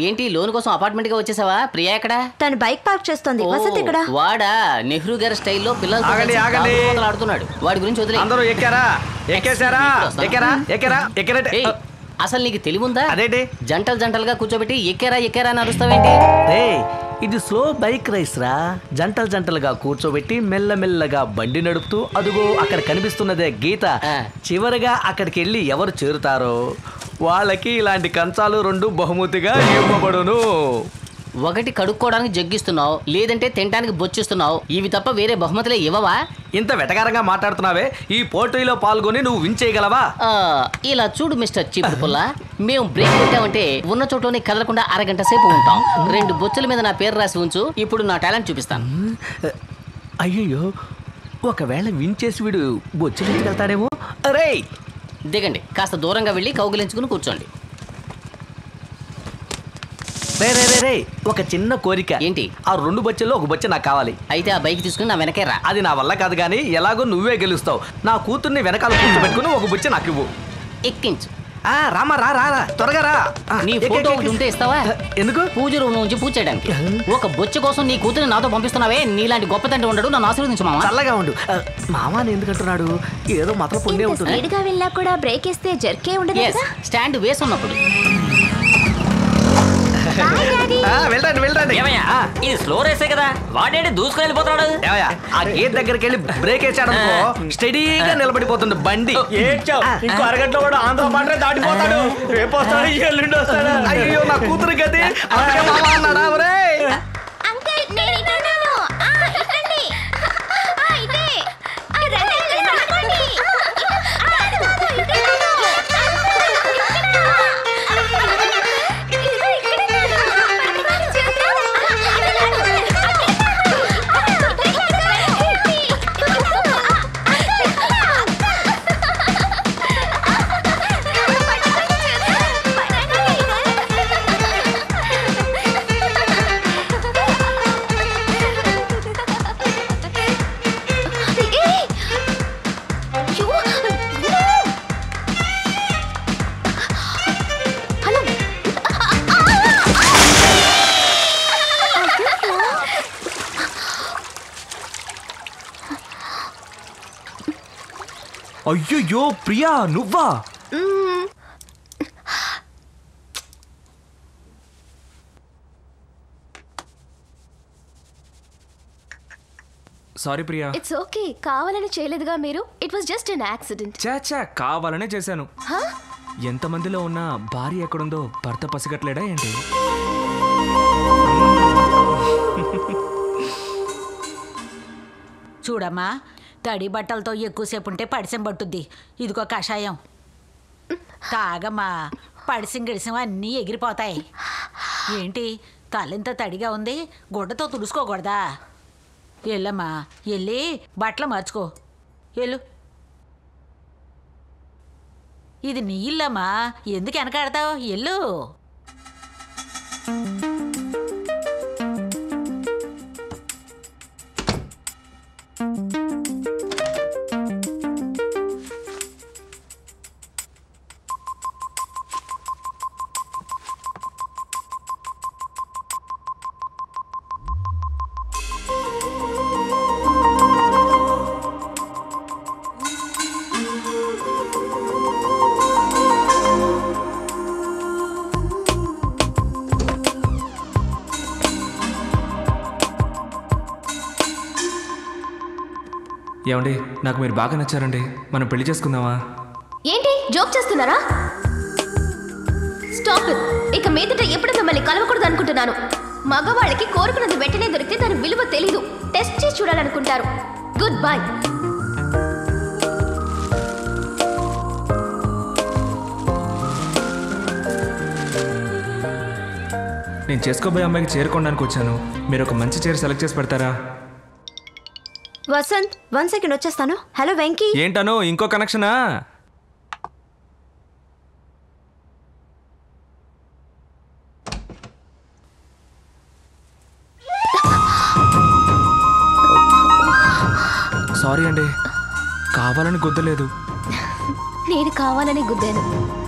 ఏంటి లోన్ కోసం అపార్ట్మెంట్ గా వచ్చేసావా ప్రియా ఎక్కడ తను బైక్ పార్క్ చేస్తోంది వసంత్ ఇక్కడ వాడా నెహ్రూ గారి స్టైల్లో పిల్లలతో ఆగండి, కలిసి ఆగండి. తాగుబోతులు ఆడుతున్నాడు వాడి గురించి వదిలే అందరూ ఎక్కారా ఎక్కేశారా ఎక్కారా ఎక్కారా ఎక్కారంటే ఏయ్, అసలు నీకు తెలివుందా అదేంటి జంటలు జంటలుగా కూర్చోబెట్టి ఎక్కారా ఎక్కారా అని అరుస్తావేంటి రే ఇది స్లో బైక్ రైస్ రా జంటలు జంటలుగా కూర్చోబెట్టి మెల్లమెల్లగా బండి నడుపుతూ అదుగో అక్కడ కనిపిస్తున్నదే గీత ఆ. చివరిగా అక్కడికి వెళ్ళి ఎవరు చేరుతారో వాళ్ళకి ఇలాంటి కంచాలు రెండు బహుమతిగా ఇవ్వబడును ఒకటి కడుక్కోవడానికి జగ్గిస్తున్నావు లేదంటే తినడానికి బొచ్చిస్తున్నావు ఇవి తప్ప వేరే బహుమతులే ఇవ్వవా ఇంత వెటకారంగా మాట్లాడుతున్నావే ఈ పోటీలో పాల్గొని నువ్వు విన్ చేయగలవా ఆ, ఇలా చూడు మిస్టర్ చీపురు పుల్ల మేము బ్రేక్ కొట్టామంటే ఉన్న చోటలోనే కదలకుండా అరగంట సేపు ఉంటాం రెండు బొచ్చుల మీద నా పేరు రాసి ఉంచు ఇప్పుడు నా టాలెంట్ చూపిస్తాను అయ్యయ్యో ఒకవేళ విన్ చేసి వీడు బొచ్చులెత్తుకెళ్తాడేమో అరే దిగండి కాస్త దూరంగా వెళ్ళి కౌగిలించుకుని కూర్చోండి రే రే రే రే ఒక చిన్న కోరిక ఏంటి? ఆ రెండు బొచ్చెల్లో ఒక బొచ్చ నాకు కావాలి అయితే ఆ బైక్ తీసుకుని నా వెనకే రా అది నా వల్ల కాదు కానీ ఎలాగో నువ్వే గెలుస్తావు నా కూతుర్ని వెనకాల కూర్చోబెట్టుకుని ఒక బుచ్చ నాకు ఇవ్వు ఎక్కించు ఆ రామా రా రా రా, త్వరగా రా ఆ, నీ ఎక్కి, ఫోటో ఎక్కి, ఒకటి ఉంటే ఇస్తావా ఎందుకు పూజ రూమ్ నుంచి పూజ చేయడానికి ఒక బొచ్చ కోసం నీ కూతురు నాతో పంపిస్తున్నావే నీలాంటి గొప్ప తండ్రి ఉండడు నన్ను ఆశీర్వదించు మామ చల్లగా ఉండు ఆ, మామ అని ఎందుకంటున్నాడు ఏదో మాత్రం పుణ్యం ఇంత ఉంటుంది స్పీడ్ గా వెళ్ళా కూడా బ్రేక్ వేస్తే జర్కే ఉండదు ఎస్ కదా స్టాండ్ వేసి ఉన్నప్పుడు బాయ్ డాడీ ఆ, వెళ్ళండి వెళ్ళండి ఏమయ్యా ఆ, ఇది స్లో రేసే కదా వాడేంటి దూసుకుని వెళ్ళిపోతున్నాడు ఏమయ్యా, ఆ గేట్ దగ్గరికి వెళ్ళి బ్రేక్ వేసాడు స్టడీగా నిలబడిపోతుంది బండి ఏడ్చావు ఇంకో అరగంటలో కూడా ఆంధ్ర మాత్రమే దాటిపోతాడు రేపు వస్తాడు ఎల్లుండి వస్తాడు అయ్యో నా కూతురు గది అందుకే మామ అన్నాడా ఒరేయ్ అంకుల్ నేను ఇక్కడున్నాను ఆ ఇక్కడండి ఆ ఇదే ఆ రండి నడవండి అయ్యో ప్రియా నువ్వా సారీ ప్రియా ఇట్స్ ఓకే కావాలని చేయలేదుగా మీరు it was just an accident చాచా కావాలనే చేశాను ఎంతమందిలో ఉన్న భార్య ఎక్కడుందో భర్త పసిగట్లేడా ఏంటి చూడమ్మా తడి బట్టలతో ఎక్కువసేపు ఉంటే పడిసం పట్టుద్ది ఇదిగో కషాయం తాగమ్మా పడిసం గిడిసం అన్నీ ఎగిరిపోతాయి ఏంటి తలెంత తడిగా ఉంది గుడ్డతో తుడుచుకోకూడదా వెళ్ళమ్మా వెళ్ళి బట్టలు మార్చుకో వెళ్ళు ఇది నీ ఇల్లమ్మా ఎందుకు వెనకాడతావు ఎల్లు ఏమండి నాకు మీరు బాగా నచ్చారండి మనం పెళ్లి చేసుకుందామా ఏంటి జోక్ చేస్తున్నారా స్టాప్ ఇట్ ఇక మీదట ఎప్పుడు మిమ్మల్ని కలవకూడదు అనుకుంటున్నాను మగవాళ్ళకి కోరుకున్నది వెంటనే దొరికితే దాని విలువ తెలీదు టెస్ట్ చేసి చూడాలనుకుంటారు గుడ్ బై నేను చేసుకోబోయే అమ్మాయికి చేరుకోవడానికి వచ్చాను మీరు ఒక మంచి చీర సెలెక్ట్ చేసి పెడతారా వసంత్ వన్ సెకండ్ వచ్చేస్తాను హలో వెంకీ ఏంటను ఇంకో కనెక్షనా సారీ అండి కావాలని గుద్దలేదు నేను కావాలని గుద్దాను